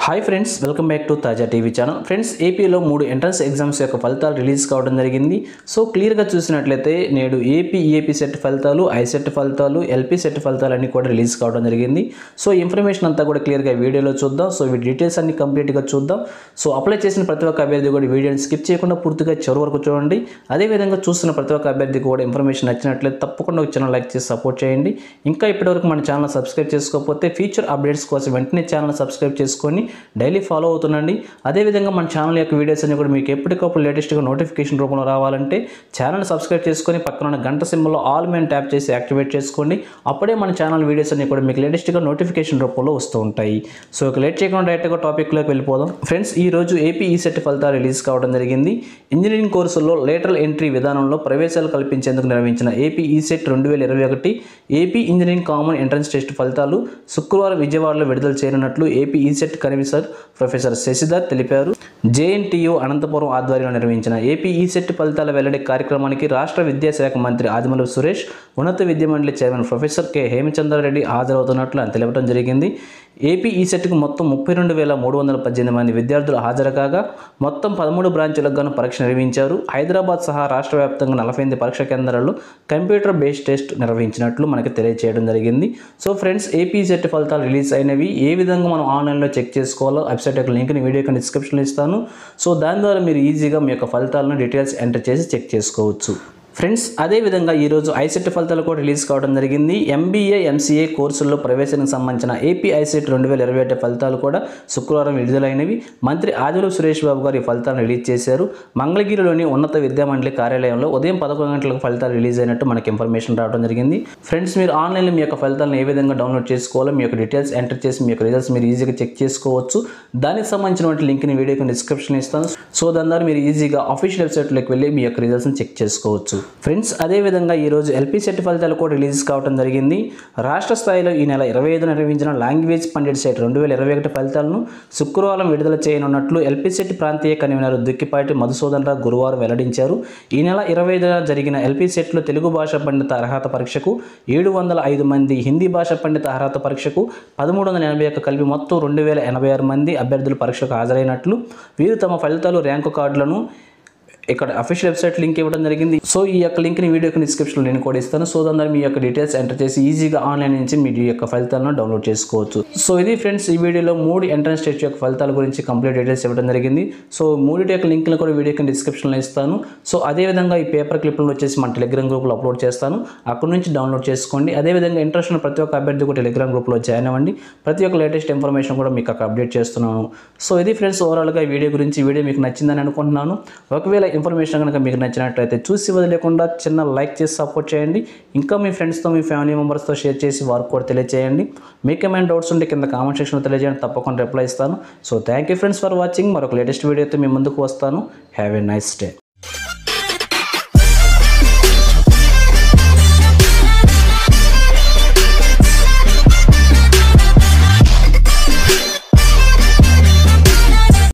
hi friends welcome back to Taaza TV channel friends ఏపీలో మూడు entrance exams యొక్క ఫలితాలు రిలీజ్ కావడం జరిగింది సో క్లియర్గా చూసినట్లయితే నేడు ఏపీ ఈఏపీ సెట్ ఫలితాలు ఐసెట్ ఫలితాలు ఎల్పీ సెట్ ఫలితాలు అన్నీ కూడా రిలీజ్ కావడం జరిగింది సో ఇన్ఫర్మేషన్ అంతా కూడా క్లియర్గా వీడియోలో చూద్దాం సో వీటి డీటెయిల్స్ అన్ని కంప్లీట్గా చూద్దాం సో అప్లై చేసిన ప్రతి ఒక్క అభ్యర్థి కూడా వీడియోని స్కిప్ చేయకుండా పూర్తిగా చివరి వరకు చూడండి అదేవిధంగా చూస్తున్న ప్రతి ఒక్క అభ్యర్థికి కూడా ఇన్ఫర్మేషన్ నచ్చినట్లయితే తప్పకుండా ఒక ఛానల్ లైక్ చేసి సపోర్ట్ చేయండి ఇంకా ఇప్పటివరకు మన ఛానల్ సబ్స్క్రైబ్ చేసుకోకపోతే ఫ్యూచర్ అప్డేట్స్ కోసం వెంటనే ఛానల్ సబ్స్క్రైబ్ చేసుకొని డైలీ ఫాలో అవుతుండండి అదేవిధంగా మన ఛానల్ యొక్క వీడియోస్ అన్ని కూడా మీకు ఎప్పటికప్పుడు లేటెస్ట్గా నోటిఫికేషన్ రూపంలో రావాలంటే ఛానల్ సబ్స్క్రైబ్ చేసుకొని పక్కన ఉన్న గంట సింబల్లో ఆల్ మెయిన్ ట్యాప్ చేసి యాక్టివేట్ చేసుకోండి అప్పుడే మన ఛానల్ వీడియోస్ అన్ని కూడా మీకు లేటెస్ట్గా నోటిఫికేషన్ రూపంలో వస్తూ ఉంటాయి సో ఇక లేట్ చేయకుండా డైరెక్ట్గా టాపిక్లోకి వెళ్ళిపోదాం ఫ్రెండ్స్ ఈ రోజు ఏపీ ఈ సెట్ ఫలితాలు రిలీజ్ కావడం జరిగింది ఇంజనీరింగ్ కోర్సుల్లో లేటరల్ ఎంట్రీ విధానంలో ప్రవేశాలు కల్పించేందుకు నిర్వహించిన ఏపీ ఈ సెట్ రెండు వేల ఇరవై ఒకటి AP engineering common entrance test ఫలితాలు శుక్రవారం విజయవాడలో విడుదల చేయనున్నట్లు ఏపీ ఈ సెట్ కన్వీనర్ ప్రొఫెసర్ శశిధర్ తెలిపారు జేఎన్టీయూ అనంతపురం ఆధ్వర్యంలో నిర్వహించిన ఏపీ ఈ సెట్ ఫలితాల వెల్లడి కార్యక్రమానికి రాష్ట్ర విద్యాశాఖ మంత్రి ఆదిమూలపు సురేష్ ఉన్నత విద్యా మండలి చైర్మన్ ప్రొఫెసర్ కె హేమచంద్రారెడ్డి హాజరవుతున్నట్లు ఆయన తెలపడం జరిగింది ఏపీ ఈ సెట్కు మొత్తం ముప్పై రెండు వేల మూడు వందల పద్దెనిమిది మంది విద్యార్థులు హాజరు కాగా మొత్తం పదమూడు బ్రాంచులకు గాను పరీక్ష నిర్వహించారు హైదరాబాద్ సహా రాష్ట్ర వ్యాప్తంగా నలభై ఎనిమిది పరీక్ష కేంద్రాల్లో కంప్యూటర్ బేస్డ్ టెస్ట్ నిర్వహించినట్లు మనకి తెలియజేయడం జరిగింది సో ఫ్రెండ్స్ ఏపీ సెట్ ఫలితాలు రిలీజ్ అయినవి ఏ విధంగా మనం ఆన్లైన్లో చెక్ చేసుకోవాలో వెబ్సైట్ యొక్క లింక్ని వీడియో యొక్క డిస్క్రిప్షన్లో ఇస్తాను సో దాని ద్వారా మీరు ఈజీగా మీ యొక్క ఫలితాలను డీటెయిల్స్ ఎంటర్ చేసి చెక్ చేసుకోవచ్చు ఫ్రెండ్స్ అదేవిధంగా ఈరోజు ఐసెట్ ఫలితాలు కూడా రిలీజ్ కావడం జరిగింది ఎంబీఏ ఎంసీఏ కోర్సుల్లో ప్రవేశానికి సంబంధించిన ఏపీ ఐసెట్ రెండు వేల ఇరవై ఒకటి ఫలితాలు కూడా శుక్రవారం విడుదలైనవి మంత్రి ఆదిలో సురేష్ బాబు గారు ఈ ఫలితాలను రిలీజ్ చేశారు మంగళగిరిలోని ఉన్నత విద్యామండలి కార్యాలయంలో ఉదయం పదకొండు గంటలకు ఫలితాలు రిలీజ్ అయినట్టు మనకి ఇన్ఫర్మేషన్ రావడం జరిగింది ఫ్రెండ్స్ మీరు ఆన్లైన్లో మీ యొక్క ఫలితాలను ఏ విధంగా డౌన్లోడ్ చేసుకోవాలో మీ యొక్క డీటెయిల్స్ ఎంటర్ చేసి మీ యొక్క రిజల్ట్స్ మీరు ఈజీగా చెక్ చేసుకోవచ్చు దానికి సంబంధించిన లింక్ని వీడియోకి డిస్క్రిప్షన్ ఇస్తాను సో దాని ద్వారా మీరు ఈజీగా అఫీషియల్ వెబ్సైట్లోకి వెళ్ళి మీ యొక్క రిజల్ట్స్ని చెక్ చేసుకోవచ్చు ఫ్రెండ్స్ అదేవిధంగా ఈరోజు ఎల్పీ సెట్ ఫలితాలు కూడా రిలీజ్ కావడం జరిగింది రాష్ట్ర స్థాయిలో ఈ నెల ఇరవై ఐదు నిర్వహించిన లాంగ్వేజ్ పండిట్ సెట్ రెండు వేల ఇరవై ఒకటి ఫలితాలను శుక్రవారం విడుదల చేయనున్నట్లు ఎల్పీ సెట్ ప్రాంతీయ కన్వీనర్ దుక్కిపాటి మధుసూదన్ రావు గురువారం వెల్లడించారు ఈ నెల ఇరవై ఐదున జరిగిన ఎల్పీ సెట్లో తెలుగు భాష పండిత అర్హత పరీక్షకు ఏడు వందల ఐదు మంది హిందీ భాష పండిత అర్హత పరీక్షకు పదమూడు వందల ఎనభై ఒక్క కలిపి మొత్తం రెండు వేల ఎనభై ఆరు మంది అభ్యర్థులు పరీక్షకు హాజరైనట్లు వీరు తమ ఫలితాలు ర్యాంకు కార్డులను ఇక్కడ అఫీషియల్ వెబ్సైట్ లింక్ ఇవ్వడం జరిగింది సో ఈ యొక్క లింక్ని వీడియో యొక్క డిస్క్రిప్షన్లో నేను కూడా ఇస్తాను సో దాని ద్వారా మీ యొక్క డీటెయిల్స్ ఎంటర్ చేసి ఈజీగా ఆన్లైన్ నుంచి మీ యొక్క ఫలితాలను డౌన్లోడ్ చేసుకోవచ్చు సో ఇది ఫ్రెండ్స్ ఈ వీడియోలో మూడు ఎంట్రన్స్ టెస్ట్ యొక్క ఫలితాల గురించి కంప్లీట్ డీటెయిల్స్ ఇవ్వడం జరిగింది సో మూడింటి యొక్క లింక్లు కూడా వీడియో యొక్క డిస్క్రిప్షన్లో ఇస్తాను సో అదేవిధంగా ఈ పేపర్ క్లిప్లను వచ్చేసి మన టెలిగ్రామ్ గ్రూప్లో అప్లోడ్ చేస్తాను అక్కడ నుంచి డౌన్లోడ్ చేసుకోండి అదేవిధంగా ఇంట్రెస్ట్ ఉన్న ప్రతి ఒక్క అభ్యర్థి కూడా టెలిగ్రామ్ గ్రూప్లో జాయిన్ అవ్వండి ప్రతి ఒక్క లేటెస్ట్ ఇన్ఫర్మేషన్ కూడా మీకు అక్కడ అప్డేట్ చేస్తున్నాను సో ఇది ఫ్రెండ్స్ ఓవరాల్గా ఈ వీడియో గురించి ఈ వీడియో మీకు నచ్చిందని అనుకుంటున్నాను ఒకవేళ ఇన్ఫర్మేషన్ కనుక మీకు నచ్చినట్లయితే చూసి వదిలేకుండా చిన్న లైక్ చేసి సపోర్ట్ చేయండి ఇంకా మీ ఫ్రెండ్స్తో మీ ఫ్యామిలీ మెంబర్స్తో షేర్ చేసి వారికి కూడా తెలియజేయండి మీకు ఏమైనా డౌట్స్ ఉంటే కింద కామెంట్ సెక్షన్లో తెలియజేయండి తప్పకుండా రిప్లై ఇస్తాను so thank you friends for watching మరొక లేటెస్ట్ వీడియోతో మీ ముందుకు వస్తాను హ్యావ్ ఎ నైస్ డే